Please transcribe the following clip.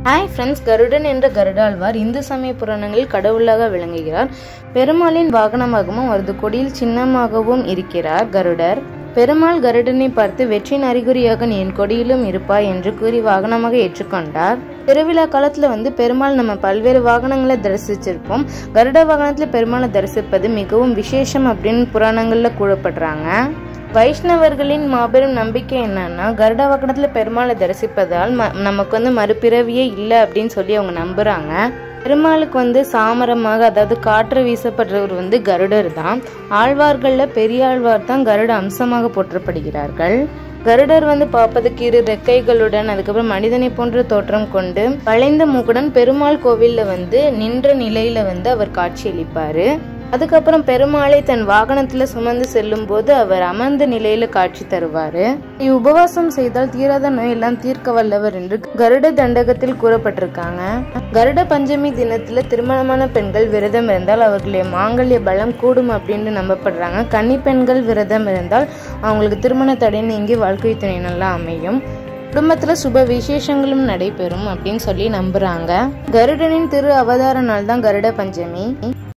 hi friends கருடன் என்ற கருடாழ்வார் இந்து சமய புராணங்களில் கடவுளாக விளங்குகிறார் பெருமாளின் வாகனமாகவும் அவரது கொடியில் சின்னமாகவும் இருக்கிறார் கருடர் பெருமாள் கருடனை பார்த்து வெற்றியின் அறிகுறியாக நீ என் கொடியிலும் இருப்பாய் என்று கூறி வாகனமாக ஏற்றுக்கொண்டார் திருவிழா காலத்துல வந்து பெருமாள் நம்ம பல்வேறு வாகனங்களை தரிசிச்சிருப்போம் கருட வாகனத்துல பெருமாளை தரிசிப்பது மிகவும் விசேஷம் அப்படின்னு புராணங்கள்ல கூறப்படுறாங்க வைஷ்ணவர்களின் மாபெரும் நம்பிக்கை என்னன்னா கருட வாகனத்துல பெருமாளை தரிசிப்பதால் ம- நமக்கு வந்து மறுபிறவியே இல்லை அப்படின்னு சொல்லி அவங்க நம்புறாங்க பெருமாளுக்கு வந்து சாமரமாக அதாவது காற்று வீசப்படுறவர் வந்து கருடர் தான் ஆழ்வார்கள்ல பெரிய ஆழ்வார் தான் கருட அம்சமாக போற்றப்படுகிறார்கள் கருடர் வந்து பார்ப்பதற்கு இரு ரெக்கைகளுடன் அதுக்கப்புறம் மனிதனை போன்ற தோற்றம் கொண்டு வளைந்த மூக்குடன் பெருமாள் கோவில்ல வந்து நின்ற நிலையில வந்து அவர் காட்சியளிப்பாரு அதுக்கப்புறம் பெருமாளை தன் வாகனத்துல சுமந்து செல்லும் போது அவர் அமர்ந்த நிலையில காட்சி தருவாரு உபவாசம் செய்தால் தீராத நோயெல்லாம் தீர்க்க வல்லவர் என்று கருட தண்டகத்தில் கூறப்பட்டிருக்காங்க கருட பஞ்சமி தினத்துல திருமணமான பெண்கள் விரதம் இருந்தால் அவர்களுடைய மாங்கல்ய பலம் கூடும் அப்படின்னு நம்பப்படுறாங்க கன்னி பெண்கள் விரதம் இருந்தால் அவங்களுக்கு திருமண தடை நீங்கி வாழ்க்கை துணை நல்லா அமையும் குடும்பத்துல சுப விசேஷங்களும் நடைபெறும் அப்படின்னு சொல்லி நம்புறாங்க கருடனின் திரு அவதார நாள் தான் கருட பஞ்சமி